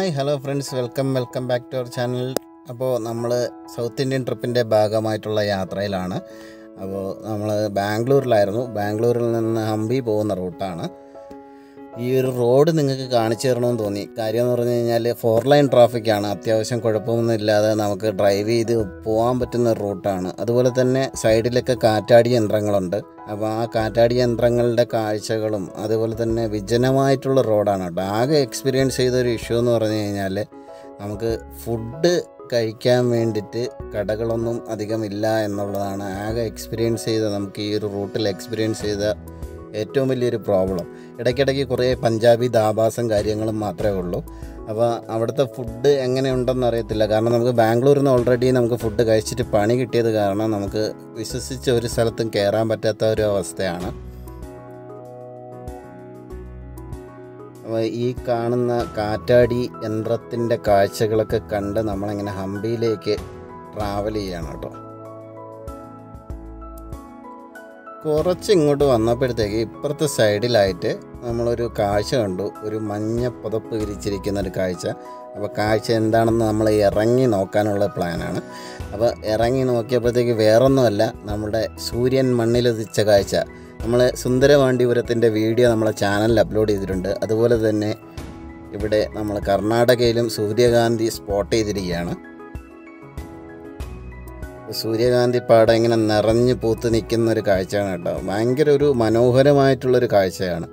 hi hello friends welcome welcome back to our channel അപ്പോൾ നമ്മൾ south Indian ട്രിപ്പിൻ്റെ ഭാഗമായിട്ടുള്ള യാത്രയിലാണ് അപ്പോൾ നമ്മൾ ബാംഗ്ലൂരിലായിരുന്നു ബാംഗ്ലൂരിൽ നിന്ന് ഹംപി പോകുന്ന റൂട്ടാണ് ഈ ഒരു റോഡ് നിങ്ങൾക്ക് കാണിച്ചു തരണമെന്ന് തോന്നി കാര്യം എന്ന് പറഞ്ഞു കഴിഞ്ഞാൽ ഫോർ ലൈൻ ട്രാഫിക്കാണ് അത്യാവശ്യം കുഴപ്പമൊന്നും ഇല്ലാതെ നമുക്ക് ഡ്രൈവ് ചെയ്ത് പോകാൻ പറ്റുന്ന ഒരു റൂട്ടാണ് അതുപോലെ തന്നെ സൈഡിലൊക്കെ കാറ്റാടി യന്ത്രങ്ങളുണ്ട് അപ്പോൾ ആ കാറ്റാടി യന്ത്രങ്ങളുടെ കാഴ്ചകളും അതുപോലെ തന്നെ വിജനമായിട്ടുള്ള റോഡാണ് കേട്ടോ ആകെ എക്സ്പീരിയൻസ് ചെയ്ത ഒരു ഇഷ്യൂ എന്ന് പറഞ്ഞു കഴിഞ്ഞാൽ നമുക്ക് ഫുഡ് കഴിക്കാൻ വേണ്ടിയിട്ട് കടകളൊന്നും അധികമില്ല എന്നുള്ളതാണ് ആകെ എക്സ്പീരിയൻസ് ചെയ്ത നമുക്ക് ഈ ഒരു റൂട്ടിൽ എക്സ്പീരിയൻസ് ചെയ്ത ഏറ്റവും വലിയൊരു പ്രോബ്ലം ഇടയ്ക്കിടയ്ക്ക് കുറേ പഞ്ചാബി ദാബാസും കാര്യങ്ങളും മാത്രമേ ഉള്ളൂ അപ്പോൾ അവിടുത്തെ ഫുഡ് എങ്ങനെയുണ്ടെന്ന് അറിയത്തില്ല കാരണം നമുക്ക് ബാംഗ്ലൂരിൽ നിന്ന് ഓൾറെഡി നമുക്ക് ഫുഡ് കഴിച്ചിട്ട് പണി കിട്ടിയത് കാരണം നമുക്ക് വിശ്വസിച്ച് ഒരു സ്ഥലത്തും കയറാൻ പറ്റാത്ത ഒരു അവസ്ഥയാണ് അപ്പോൾ ഈ കാണുന്ന കാറ്റാടി യന്ത്രത്തിൻ്റെ കാഴ്ചകളൊക്കെ കണ്ട് നമ്മളിങ്ങനെ ഹംപിയിലേക്ക് ട്രാവൽ ചെയ്യാണ് കേട്ടോ കുറച്ച് ഇങ്ങോട്ട് വന്നപ്പോഴത്തേക്ക് ഇപ്പുറത്തെ സൈഡിലായിട്ട് നമ്മളൊരു കാഴ്ച കണ്ടു ഒരു മഞ്ഞ പുതപ്പ് വിരിച്ചിരിക്കുന്ന ഒരു കാഴ്ച അപ്പോൾ കാഴ്ച എന്താണെന്ന് നമ്മൾ ഇറങ്ങി നോക്കാനുള്ള പ്ലാനാണ് അപ്പോൾ ഇറങ്ങി നോക്കിയപ്പോഴത്തേക്ക് വേറൊന്നുമല്ല നമ്മുടെ സൂര്യൻ മണ്ണിലുദിച്ച കാഴ്ച നമ്മൾ സുന്ദരവാണ്ടിപുരത്തിൻ്റെ വീഡിയോ നമ്മളെ ചാനലിൽ അപ്ലോഡ് ചെയ്തിട്ടുണ്ട് അതുപോലെ തന്നെ ഇവിടെ നമ്മൾ കർണാടകയിലും സൂര്യകാന്തി സ്പോട്ട് ചെയ്തിരിക്കുകയാണ് സൂര്യകാന്തി പാടം ഇങ്ങനെ നിറഞ്ഞു പൂത്ത് നിൽക്കുന്ന ഒരു കാഴ്ചയാണ് കേട്ടോ ഭയങ്കര ഒരു മനോഹരമായിട്ടുള്ളൊരു കാഴ്ചയാണ്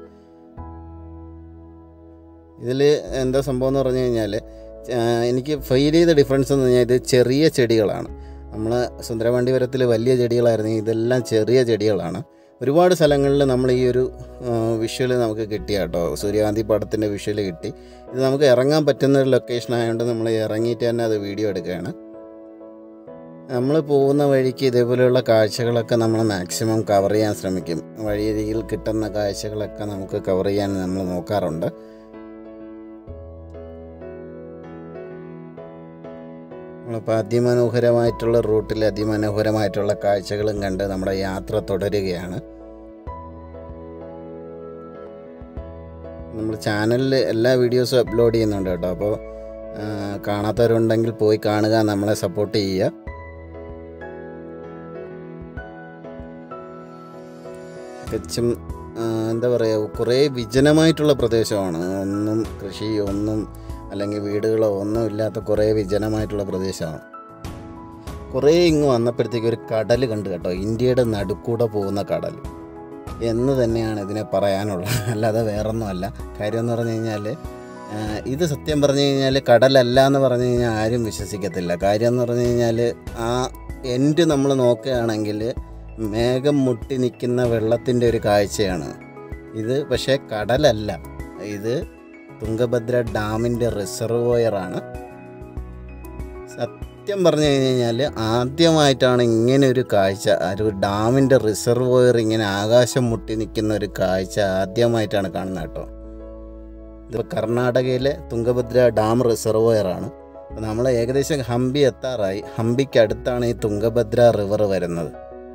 ഇതിൽ എന്താ സംഭവം എന്ന് പറഞ്ഞു കഴിഞ്ഞാൽ എനിക്ക് ഫീൽ ചെയ്ത ഡിഫറൻസ് എന്ന് പറഞ്ഞാൽ ഇത് ചെറിയ ചെടികളാണ് നമ്മൾ സുന്ദരവണ്ടിപുരത്തിൽ വലിയ ചെടികളായിരുന്നു ഇതെല്ലാം ചെറിയ ചെടികളാണ് ഒരുപാട് സ്ഥലങ്ങളിൽ നമ്മൾ ഈ ഒരു വിഷ്വൽ നമുക്ക് കിട്ടിയ കേട്ടോ സൂര്യകാന്തി പാടത്തിൻ്റെ വിഷ്വൽ കിട്ടി ഇത് നമുക്ക് ഇറങ്ങാൻ പറ്റുന്ന ഒരു ലൊക്കേഷൻ ആയതുകൊണ്ട് നമ്മൾ ഇറങ്ങിയിട്ട് തന്നെ അത് വീഡിയോ എടുക്കുകയാണ് നമ്മൾ പോകുന്ന വഴിക്ക് ഇതേപോലെയുള്ള കാഴ്ചകളൊക്കെ നമ്മൾ മാക്സിമം കവർ ചെയ്യാൻ ശ്രമിക്കും വഴിയരികിൽ കിട്ടുന്ന കാഴ്ചകളൊക്കെ നമുക്ക് കവർ ചെയ്യാൻ നമ്മൾ നോക്കാറുണ്ട് നമ്മളിപ്പോൾ അതിമനോഹരമായിട്ടുള്ള റൂട്ടിൽ അതിമനോഹരമായിട്ടുള്ള കാഴ്ചകളും കണ്ട് നമ്മുടെ യാത്ര തുടരുകയാണ് നമ്മൾ ചാനലിൽ എല്ലാ വീഡിയോസും അപ്ലോഡ് ചെയ്യുന്നുണ്ട് കേട്ടോ അപ്പോൾ കാണാത്തവരുണ്ടെങ്കിൽ പോയി കാണുക നമ്മളെ സപ്പോർട്ട് ചെയ്യുക തികച്ചും എന്താ പറയുക കുറേ വിജനമായിട്ടുള്ള പ്രദേശമാണ് ഒന്നും കൃഷി ഒന്നും അല്ലെങ്കിൽ വീടുകളോ ഒന്നും ഇല്ലാത്ത കുറേ വിജനമായിട്ടുള്ള പ്രദേശമാണ് കുറേ ഇങ്ങ് വന്നപ്പോഴത്തേക്ക് ഒരു കടൽ കണ്ടു കേട്ടോ ഇന്ത്യയുടെ നടുക്കൂടെ പോകുന്ന കടൽ എന്ന് തന്നെയാണ് ഇതിനെ പറയാനുള്ളത് അല്ലാതെ വേറൊന്നുമല്ല കാര്യം എന്ന് പറഞ്ഞു കഴിഞ്ഞാൽ ഇത് സത്യം പറഞ്ഞു കഴിഞ്ഞാൽ കടലല്ല എന്ന് പറഞ്ഞു കഴിഞ്ഞാൽ ആരും വിശ്വസിക്കത്തില്ല കാര്യം എന്ന് പറഞ്ഞു കഴിഞ്ഞാൽ ആ എൻഡ് നമ്മൾ നോക്കുകയാണെങ്കിൽ മേഘം മുട്ടി നിൽക്കുന്ന വെള്ളത്തിൻ്റെ ഒരു കാഴ്ചയാണ് ഇത് പക്ഷേ കടലല്ല ഇത് തുങ്കഭദ്ര ഡാമിൻ്റെ റിസർവോയറാണ് സത്യം പറഞ്ഞു കഴിഞ്ഞാൽ ആദ്യമായിട്ടാണ് ഇങ്ങനെ ഒരു കാഴ്ച ഒരു ഡാമിൻ്റെ റിസർവോയർ ഇങ്ങനെ ആകാശം മുട്ടി നിൽക്കുന്ന ഒരു കാഴ്ച ആദ്യമായിട്ടാണ് കാണുന്നത് കേട്ടോ ഇത് കർണാടകയിലെ തുങ്കഭദ്ര ഡാം റിസർവോയറാണ് അപ്പോൾ നമ്മൾ ഏകദേശം ഹംപി എത്താറായി ഹംപിക്ക് അടുത്താണ് ഈ തുങ്കഭദ്ര റിവർ വരുന്നത്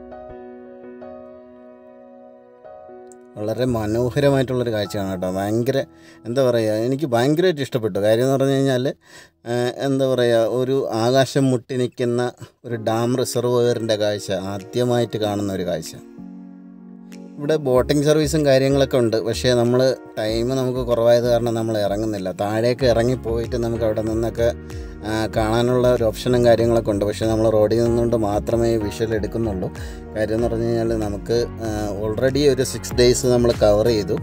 വളരെ മനോഹരമായിട്ടുള്ളൊരു കാഴ്ചയാണ് കേട്ടോ ഭയങ്കര എന്താ പറയുക എനിക്ക് ഭയങ്കരമായിട്ട് ഇഷ്ടപ്പെട്ടു കാര്യം എന്ന് പറഞ്ഞു കഴിഞ്ഞാൽ എന്താ പറയുക ഒരു ആകാശം മുട്ടി നിൽക്കുന്ന ഒരു ഡാം റിസർവോയറിൻ്റെ കാഴ്ച ആദ്യമായിട്ട് കാണുന്ന ഒരു കാഴ്ച ഇവിടെ ബോട്ടിംഗ് സർവീസും കാര്യങ്ങളൊക്കെ ഉണ്ട് പക്ഷേ നമ്മൾ ടൈം നമുക്ക് കുറവായത് കാരണം നമ്മൾ ഇറങ്ങുന്നില്ല താഴേക്ക് ഇറങ്ങി പോയിട്ട് നമുക്ക് അവിടെ നിന്നൊക്കെ കാണാനുള്ള ഒരു ഓപ്ഷനും കാര്യങ്ങളൊക്കെ ഉണ്ട് പക്ഷേ നമ്മൾ റോഡിൽ നിന്നുകൊണ്ട് മാത്രമേ വിഷ്വൽ എടുക്കുന്നുള്ളൂ കാര്യം എന്ന് പറഞ്ഞു കഴിഞ്ഞാൽ നമുക്ക് ഓൾറെഡി ഒരു സിക്സ് ഡേയ്സ് നമ്മൾ കവർ ചെയ്തു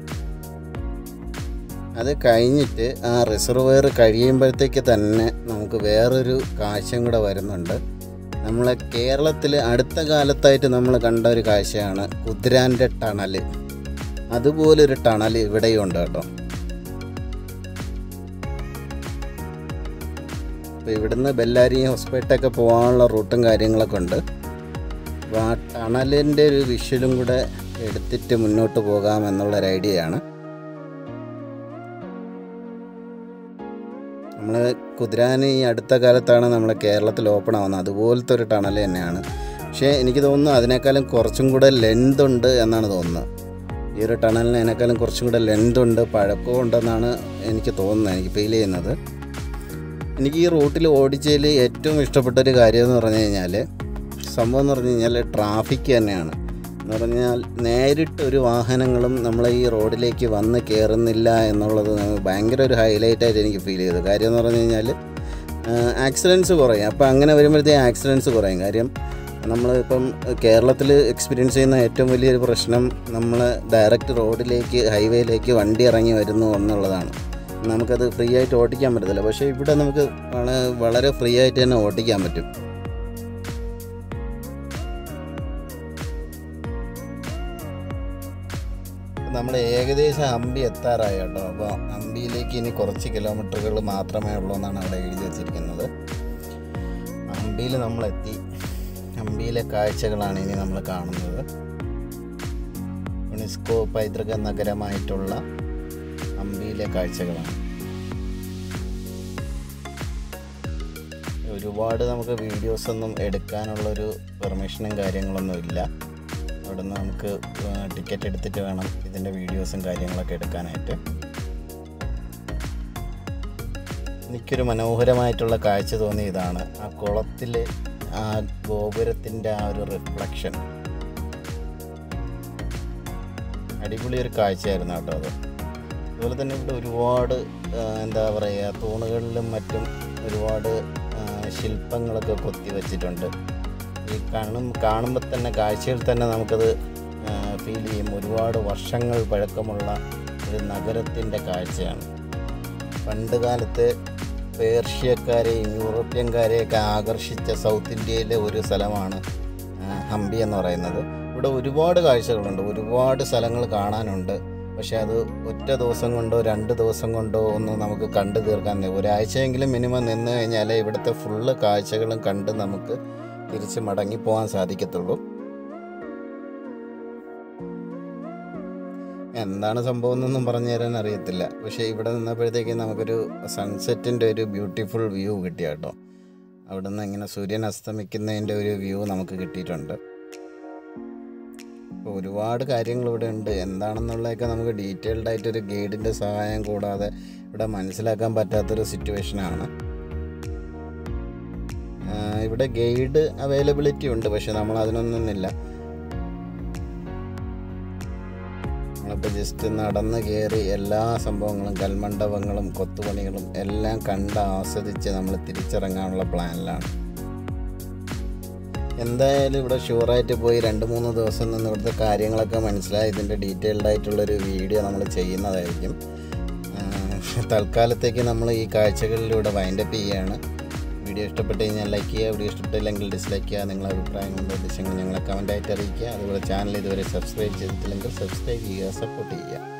അത് കഴിഞ്ഞിട്ട് ആ റിസർവെയർ കഴിയുമ്പോഴത്തേക്ക് തന്നെ നമുക്ക് വേറൊരു കാഴ്ചയും കൂടെ വരുന്നുണ്ട് നമ്മളെ കേരളത്തിൽ അടുത്ത കാലത്തായിട്ട് നമ്മൾ കണ്ട ഒരു കാഴ്ചയാണ് കുതിരാൻ്റെ ടണൽ അതുപോലൊരു ടണൽ ഇവിടെയും ഉണ്ട് കേട്ടോ അപ്പോൾ ഇവിടുന്ന് ബെല്ലാരി ഹോസ്പിറ്റലൊക്കെ പോകാനുള്ള റൂട്ടും കാര്യങ്ങളൊക്കെ ഉണ്ട് അപ്പോൾ ആ ടണലിൻ്റെ ഒരു വിഷ്വലും കൂടെ എടുത്തിട്ട് മുന്നോട്ട് പോകാം എന്നുള്ളൊരു ഐഡിയയാണ് നമ്മൾ കുതിരാൻ ഈ അടുത്ത കാലത്താണ് നമ്മൾ കേരളത്തിൽ ഓപ്പൺ ആവുന്നത് അതുപോലത്തെ ഒരു ടണൽ തന്നെയാണ് പക്ഷേ എനിക്ക് തോന്നുന്നു അതിനേക്കാളും കുറച്ചും കൂടെ ലെന്ത് ഉണ്ട് എന്നാണ് തോന്നുന്നത് ഈ ഒരു ടണലിന് അതിനേക്കാളും കുറച്ചും കൂടെ ലെന്ത് ഉണ്ട് പഴക്കവും ഉണ്ടെന്നാണ് എനിക്ക് തോന്നുന്നത് എനിക്ക് ഫീൽ ചെയ്യുന്നത് എനിക്ക് ഈ റൂട്ടിൽ ഓടിച്ചതിൽ ഏറ്റവും ഇഷ്ടപ്പെട്ട ഒരു കാര്യം എന്ന് പറഞ്ഞു കഴിഞ്ഞാൽ സംഭവം എന്ന് പറഞ്ഞു കഴിഞ്ഞാൽ ട്രാഫിക് തന്നെയാണ് എന്ന് പറഞ്ഞാൽ നേരിട്ട് ഒരു വാഹനങ്ങളും നമ്മളെ ഈ റോഡിലേക്ക് വന്ന് കയറുന്നില്ല എന്നുള്ളത് നമുക്ക് ഭയങ്കര ഒരു ഹൈലൈറ്റ് ആയിട്ട് എനിക്ക് ഫീൽ ചെയ്തു കാര്യം എന്ന് പറഞ്ഞു കഴിഞ്ഞാൽ ആക്സിഡൻസ് കുറയും അപ്പോൾ അങ്ങനെ വരുമ്പോഴത്തേക്ക് ആക്സിഡൻസ് കുറയും കാര്യം നമ്മൾ ഇപ്പം കേരളത്തിൽ എക്സ്പീരിയൻസ് ചെയ്യുന്ന ഏറ്റവും വലിയൊരു പ്രശ്നം നമ്മൾ ഡയറക്റ്റ് റോഡിലേക്ക് ഹൈവേയിലേക്ക് വണ്ടി ഇറങ്ങി വരുന്നു എന്നുള്ളതാണ് നമുക്കത് ഫ്രീ ആയിട്ട് ഓടിക്കാൻ പറ്റത്തില്ല പക്ഷേ ഇവിടെ നമുക്ക് വള- വളരെ ഫ്രീ ആയിട്ട് തന്നെ ഓടിക്കാൻ പറ്റും നമ്മൾ ഏകദേശം അമ്പി എത്താറായി കേട്ടോ അപ്പോൾ അമ്പിയിലേക്ക് ഇനി കുറച്ച് കിലോമീറ്ററുകൾ മാത്രമേ ഉള്ളൂ എന്നാണ് അവിടെ എഴുതി വെച്ചിരിക്കുന്നത് അമ്പിയിൽ നമ്മളെത്തി അമ്പിയിലെ കാഴ്ചകളാണ് ഇനി നമ്മൾ കാണുന്നത് യുനെസ്കോ പൈതൃക നഗരമായിട്ടുള്ള അമ്പിയിലെ കാഴ്ചകളാണ് ഒരുപാട് നമുക്ക് വീഡിയോസൊന്നും എടുക്കാനുള്ളൊരു പെർമിഷനും കാര്യങ്ങളൊന്നും ഇല്ല അവിടെ നിന്ന് നമുക്ക് ടിക്കറ്റ് എടുത്തിട്ട് വേണം ഇതിൻ്റെ വീഡിയോസും കാര്യങ്ങളൊക്കെ എടുക്കാനായിട്ട് എനിക്കൊരു മനോഹരമായിട്ടുള്ള കാഴ്ച തോന്നി ഇതാണ് ആ കുളത്തിൽ ആ ഗോപുരത്തിൻ്റെ ആ ഒരു റിഫ്ലക്ഷൻ അടിപൊളി ഒരു കാഴ്ചയായിരുന്നു കേട്ടോ അത് അതുപോലെ തന്നെ ഇവിടെ ഒരുപാട് ആ, എന്താ പറയുക തൂണുകളിലും മറ്റും ഒരുപാട് ആ, ശില്പങ്ങളൊക്കെ കൊത്തി വച്ചിട്ടുണ്ട് ഈ കാണും കാണുമ്പോൾ തന്നെ കാഴ്ചയിൽ തന്നെ നമുക്കത് ഫീൽ ചെയ്യും ഒരുപാട് വർഷങ്ങൾ പഴക്കമുള്ള ഒരു നഗരത്തിൻ്റെ കാഴ്ചയാണ് പണ്ട് കാലത്ത് പേർഷ്യക്കാരെയും യൂറോപ്യൻകാരെയൊക്കെ ആകർഷിച്ച സൗത്ത് ഇന്ത്യയിലെ ഒരു സ്ഥലമാണ് ആ, ഹംപി എന്ന് പറയുന്നത് ഇവിടെ ഒരുപാട് കാഴ്ചകളുണ്ട് ഒരുപാട് സ്ഥലങ്ങൾ കാണാനുണ്ട് പക്ഷേ അത് ഒറ്റ ദിവസം കൊണ്ടോ രണ്ട് ദിവസം കൊണ്ടോ ഒന്നും നമുക്ക് കണ്ടു തീർക്കാൻ ഒരാഴ്ചയെങ്കിലും മിനിമം നിന്ന് കഴിഞ്ഞാലേ ഇവിടുത്തെ ഫുള്ള് കാഴ്ചകളും കണ്ട് നമുക്ക് തിരിച്ച് മടങ്ങി പോകാൻ സാധിക്കത്തുള്ളൂ എന്താണ് സംഭവം എന്നൊന്നും പറഞ്ഞു തരാൻ അറിയത്തില്ല പക്ഷേ ഇവിടെ നിന്നപ്പോഴത്തേക്ക് നമുക്കൊരു സൺസെറ്റിൻ്റെ ഒരു ബ്യൂട്ടിഫുൾ വ്യൂ കിട്ടി കേട്ടോ അവിടെ നിന്ന് ഇങ്ങനെ സൂര്യൻ അസ്തമിക്കുന്നതിൻ്റെ ഒരു വ്യൂ നമുക്ക് കിട്ടിയിട്ടുണ്ട് അപ്പോൾ ഒരുപാട് കാര്യങ്ങൾ ഇവിടെ ഉണ്ട് എന്താണെന്നുള്ളതൊക്കെ നമുക്ക് ഡീറ്റെയിൽഡ് ആയിട്ടൊരു ഗൈഡിൻ്റെ സഹായം കൂടാതെ ഇവിടെ മനസ്സിലാക്കാൻ പറ്റാത്തൊരു സിറ്റുവേഷനാണ് ആഹ് ഇവിടെ ഗൈഡ് അവൈലബിലിറ്റി ഉണ്ട് പക്ഷെ നമ്മൾ അതിനൊന്നുമില്ല നമ്മളിപ്പോൾ ജസ്റ്റ് നടന്ന് കയറി എല്ലാ സംഭവങ്ങളും കൽമണ്ഡപങ്ങളും കൊത്തുപണികളും എല്ലാം കണ്ട് ആസ്വദിച്ച് നമ്മൾ തിരിച്ചിറങ്ങാനുള്ള പ്ലാനിലാണ് എന്തായാലും ഇവിടെ ഷുവറായിട്ട് പോയി രണ്ട് മൂന്ന് ദിവസം നിന്ന് ഇവിടുത്തെ കാര്യങ്ങളൊക്കെ മനസ്സിലായി ഇതിൻ്റെ ഡീറ്റെയിൽഡ് ആയിട്ടുള്ളൊരു വീഡിയോ നമ്മൾ ചെയ്യുന്നതായിരിക്കും ആഹ് തൽക്കാലത്തേക്ക് നമ്മൾ ഈ കാഴ്ചകളിലൂടെ വൈൻഡപ്പ് ചെയ്യുകയാണ് വീഡിയോ ഇഷ്ടപ്പെട്ട് കഴിഞ്ഞാൽ ലൈക്ക് ചെയ്യുക വീഡിയോ ഇഷ്ടപ്പെട്ടില്ലെങ്കിൽ ഡിസ്ലൈക്ക് ചെയ്യുക നിങ്ങളുടെ അഭിപ്രായങ്ങളും നിർദ്ദേശങ്ങളും ഞങ്ങളെ കമൻറ്റായിട്ട് അറിയിക്കുക അതുപോലെ ചാനൽ ഇതുവരെ സബ്സ്ക്രൈബ് ചെയ്തിട്ടില്ലെങ്കിൽ സബ്സ്ക്രൈബ് ചെയ്യുക സപ്പോർട്ട് ചെയ്യുക